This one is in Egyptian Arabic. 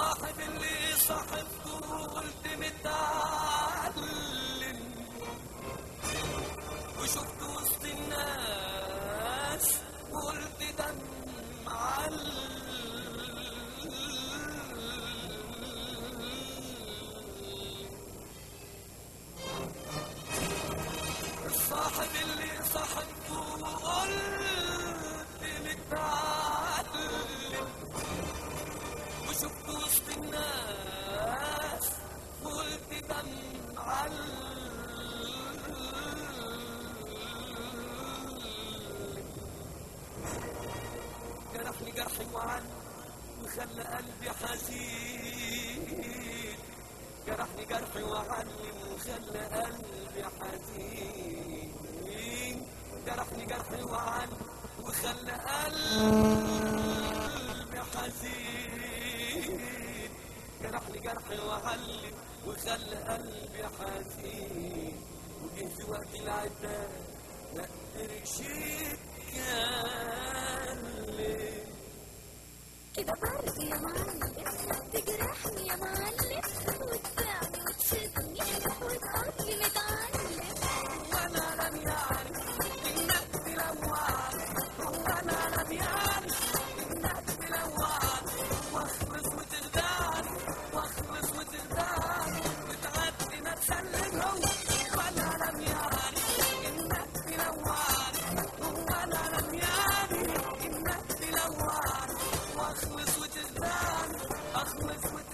الصاحب اللي صاحبته قلت متعلم وشفت وسط الناس وقلت ده معلم الصاحب اللي صاحبته وقلت متعلم وشفت وسط الناس وقلت ده معلم جرحني جرحي وعن وخلى قلبي حزين جرحني جرحي وعلم وخلى قلبي حزين جرحني جرحي وعلم وخلى قلبي حزين جرحني جرحي وعلم وخلى قلبي حزين وجه في وقت العتاب لا قدرش يتكلم كده برضه يا معلم تجرحني يا معلم وتبيعني وتشدني وتقولي متعلم وانا لم يعرف انك تلوعت وانا لم يعرف انك تلوعت واخلص وتخدعني واخلص وتخدعني وتعدي ما تسلمهم وانا لم يعرف انك تلوعت وانا لم يعرف انك تلوعت واخلص وتخدعني اخلص وتخدعني